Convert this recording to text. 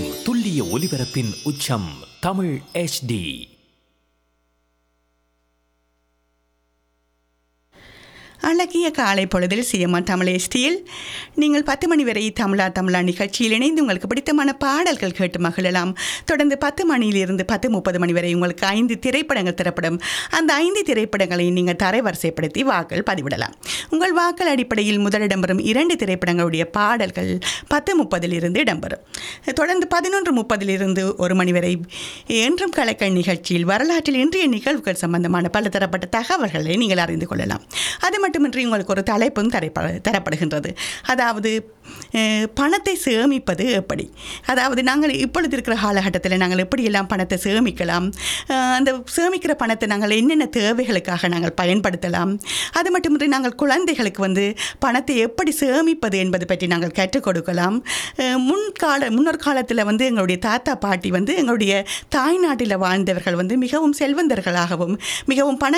துல்லிய ஒலிபரப்பின் உச்சம் தமிழ் HD அழகிய காலை பொழுதில் சிஎம்ஆ தமிழ் எஸ்டியில் நீங்கள் பத்து மணி வரை தமிழா தமிழா நிகழ்ச்சியில் இணைந்து உங்களுக்கு பிடித்தமான பாடல்கள் கேட்டு மகிழலாம் தொடர்ந்து பத்து மணியிலிருந்து பத்து முப்பது மணி வரை உங்களுக்கு ஐந்து திரைப்படங்கள் தரப்படும் அந்த ஐந்து திரைப்படங்களை நீங்கள் தரைவரிசைப்படுத்தி வாக்கள் பதிவிடலாம் உங்கள் வாக்கள் அடிப்படையில் முதலிடம் வரும் இரண்டு திரைப்படங்களுடைய பாடல்கள் பத்து முப்பதிலிருந்து இடம்பெறும் தொடர்ந்து பதினொன்று முப்பதிலிருந்து ஒரு மணி வரை என்றும் கலக்கல் நிகழ்ச்சியில் வரலாற்றில் இன்றைய நிகழ்வுகள் சம்பந்தமான பல தரப்பட்ட தகவல்களை நீங்கள் அறிந்து கொள்ளலாம் அது மட்டுமின்றி உங்களுக்கு ஒரு தலைப்பும் தரைப்ப தரப்படுகின்றது அதாவது அஹ், பணத்தை சேமிப்பது எப்படி அதாவது நாங்கள் இப்பொழுது இருக்கிற காலகட்டத்தில் நாங்கள் எப்படியெல்லாம் பணத்தை சேமிக்கலாம் அஹ், அந்த சேமிக்கிற பணத்தை நாங்கள் என்னென்ன தேவைகளுக்காக நாங்கள் பயன்படுத்தலாம் அது மட்டுமின்றி நாங்கள் குழந்தைகளுக்கு வந்து பணத்தை எப்படி சேமிப்பது என்பது பற்றி நாங்கள் கற்றுக் கொடுக்கலாம் அஹ், முன்கால முன்னொரு காலத்தில் வந்து எங்களுடைய தாத்தா பாட்டி வந்து எங்களுடைய தாய்நாட்டில் வாழ்ந்தவர்கள் வந்து மிகவும் செல்வந்தர்களாகவும் மிகவும் பண